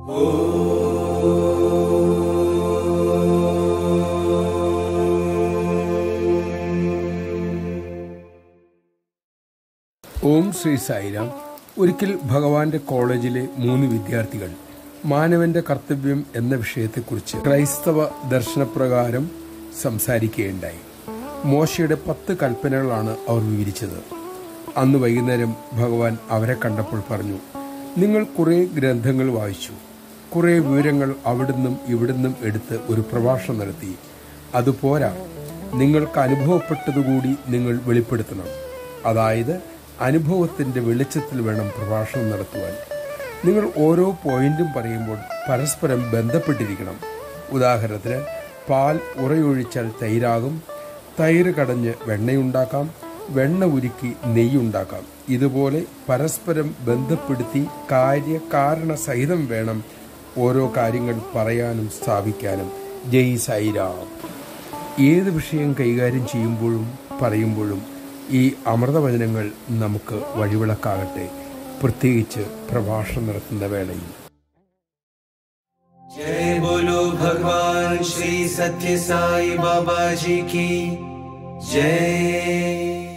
ഓം ശ്രീ സായിരാം ഒരിക്കൽ ഭഗവാന്റെ കോളേജിലെ മൂന്ന് വിദ്യാർത്ഥികൾ മാനവന്റെ കർത്തവ്യം എന്ന വിഷയത്തെക്കുറിച്ച് ക്രൈസ്തവ ദർശനപ്രകാരം സംസാരിക്കുകയുണ്ടായി മോശയുടെ പത്ത് കൽപ്പനകളാണ് അവർ വിവരിച്ചത് അന്ന് വൈകുന്നേരം ഭഗവാൻ അവരെ കണ്ടപ്പോൾ പറഞ്ഞു നിങ്ങൾ കുറേ ഗ്രന്ഥങ്ങൾ വായിച്ചു കുറേ വിവരങ്ങൾ അവിടുന്നും ഇവിടുന്നും എടുത്ത് ഒരു പ്രഭാഷണം നടത്തി അതുപോരാ നിങ്ങൾക്ക് അനുഭവപ്പെട്ടതുകൂടി നിങ്ങൾ വെളിപ്പെടുത്തണം അതായത് അനുഭവത്തിന്റെ വെളിച്ചത്തിൽ വേണം പ്രഭാഷണം നടത്തുവാൻ നിങ്ങൾ ഓരോ പോയിന്റും പറയുമ്പോൾ പരസ്പരം ബന്ധപ്പെട്ടിരിക്കണം ഉദാഹരണത്തിന് പാൽ ഉറയൊഴിച്ചാൽ തൈരാകും തൈര് കടഞ്ഞ് വെണ്ണയുണ്ടാക്കാം വെണ്ണ ഉരുക്കി നെയ്യുണ്ടാക്കാം ഇതുപോലെ പരസ്പരം ബന്ധപ്പെടുത്തി കാര്യകാരണ സഹിതം വേണം ഓരോ കാര്യങ്ങൾ പറയാനും സ്ഥാപിക്കാനും ജയ് സൈരാം ഏത് വിഷയം കൈകാര്യം ചെയ്യുമ്പോഴും പറയുമ്പോഴും ഈ അമൃതവചനങ്ങൾ നമുക്ക് വഴിവിളക്കാകട്ടെ പ്രത്യേകിച്ച് പ്രഭാഷണം നടത്തുന്ന വേളയിൽ जय बोलो भगवान श्री सत्य साई बाबा जी की जय